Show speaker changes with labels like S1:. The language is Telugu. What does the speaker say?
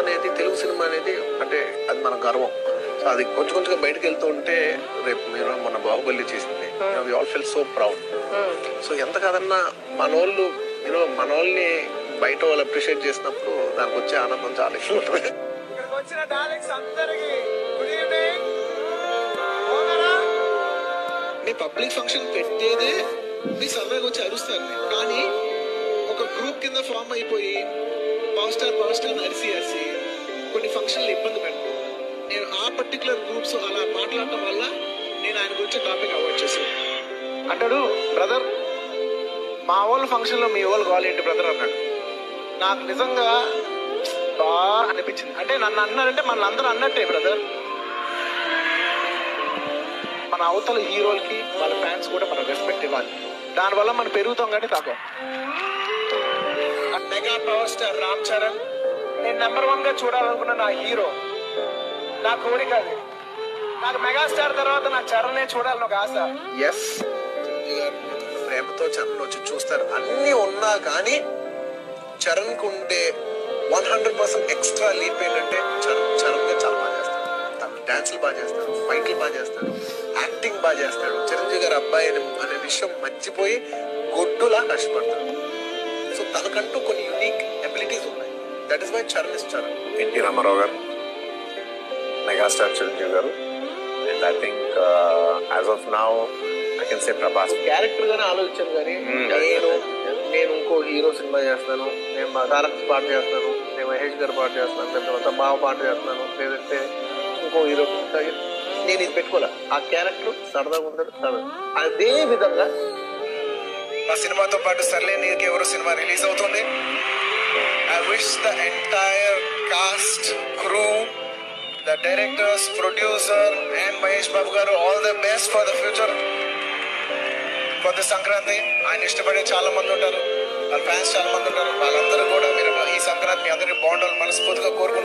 S1: అనేది తెలుగు సినిమా అనేది అంటే అది మన గర్వం సో అది కొంచెం కొంచెంగా బయటకు వెళ్తూ ఉంటే రేపు మీరు మొన్న బాహుబలి చేసింది we all felt so proud so ఎంత కాదన్నా మనోళ్ళు యూనో మనోళ్ళని బయట వాళ్ళు అప్రిషియేట్ చేసినప్పుడు దానికి వచ్చే ఆనందం చాలా ఎక్కువ ఉంటుంది
S2: ఇక్కడికి వచ్చిన డార్లింగ్స్ అందరికి గుడ్ ఈవినింగ్ బాగున్నారా
S3: మీ పబ్లిక్ ఫంక్షన్ పెట్టేదే మీ సరదాగా వచ్చి అరుస్తారు కానీ ఒక గ్రూప్ కింద ఫామ్ అయిపోయి పవర్ స్టార్ పవర్ స్టార్ అరిసి అరిసి కొన్ని ఫంక్షన్లు ఇబ్బంది పెడతాను నేను ఆ పర్టికులర్ గ్రూప్స్ అలా మాట్లాడటం వల్ల నేను ఆయన గురించి టాపిక్ అవాయిడ్ చేశాను
S2: అంటాడు బ్రదర్ మా వాళ్ళ ఫంక్షన్ లో మీ వాళ్ళు కాల్ ఏంటి బ్రదర్ అన్నాడు నాకు నిజంగా బాగా అనిపించింది అంటే నన్ను అన్నారంటే మన అందరూ అన్నట్టే బ్రదర్ మన అవతల హీరోలకి వాళ్ళ ఫ్యాన్స్ కూడా మనం రెస్పెక్ట్ ఇవ్వాలి దానివల్ల మనం పెరుగుతాం కానీ తగ్గం mega power star Ram Charan నేను నెంబర్ వన్ గా చూడాలనుకున్న నా హీరో నా కోరిక అది నాకు మెగాస్టార్ తర్వాత నా చరణ్ చూడాలని ఒక ఆశ
S1: ఎస్ ప్రేమతో చరణ్ వచ్చి చూస్తారు అన్ని ఉన్నా కానీ చరణ్ కు ఉండే one hundred percent extra leap ఏంటంటే చరణ్ చరణ్ గా చాలా బాగా చేస్తాడు తను డాన్సులు బాగా చేస్తాడు ఫైట్లు బాగా చేస్తాడు యాక్టింగ్ బాగా చేస్తాడు చిరంజీవి గారి అబ్బాయి అనే అనే విషయం మర్చిపోయి గొడ్డులా కష్టపడతాడు సో తనకంటూ కొన్ని యూనిక్ అబిలిటీస్ ఉన్నాయి that is why Charan is Charan
S4: NT Ramarao garu megastar Chiranjeevi garu and I think as of now I can say Prabhas
S1: character గానే ఆలోచించాను కానీ
S4: Hmm.
S1: నేను నేను ఇంకో హీరో సినిమా చేస్తాను నేను మా తారక్ పాట చేస్తాను నేను మహేష్ గారు పాట చేస్తాను లేకపోతే బావ పాట చేస్తాను లేదంటే ఇంకో హీరో నేను ఇది పెట్టుకోలే ఆ క్యారెక్టర్ సరదాగా ఉంటాడు సరదా అదే విధంగా
S2: మా సినిమాతో పాటు సర్లే నీకు ఎవరు సినిమా రిలీజ్ అవుతుంది I wish the entire cast crew the directors producer and Mahesh Babu garu all the best for the future కొత్త సంక్రాంతి ఆయన ఇష్టపడే చాలా మంది ఉంటారు వాళ్ళ ఫ్యాన్స్ చాలా మంది ఉంటారు వాళ్ళందరూ కూడా మీరు ఈ సంక్రాంతి మీ అందరికీ బాగుండాలని మనస్ఫూర్తిగా కోరుకుంటున్నాను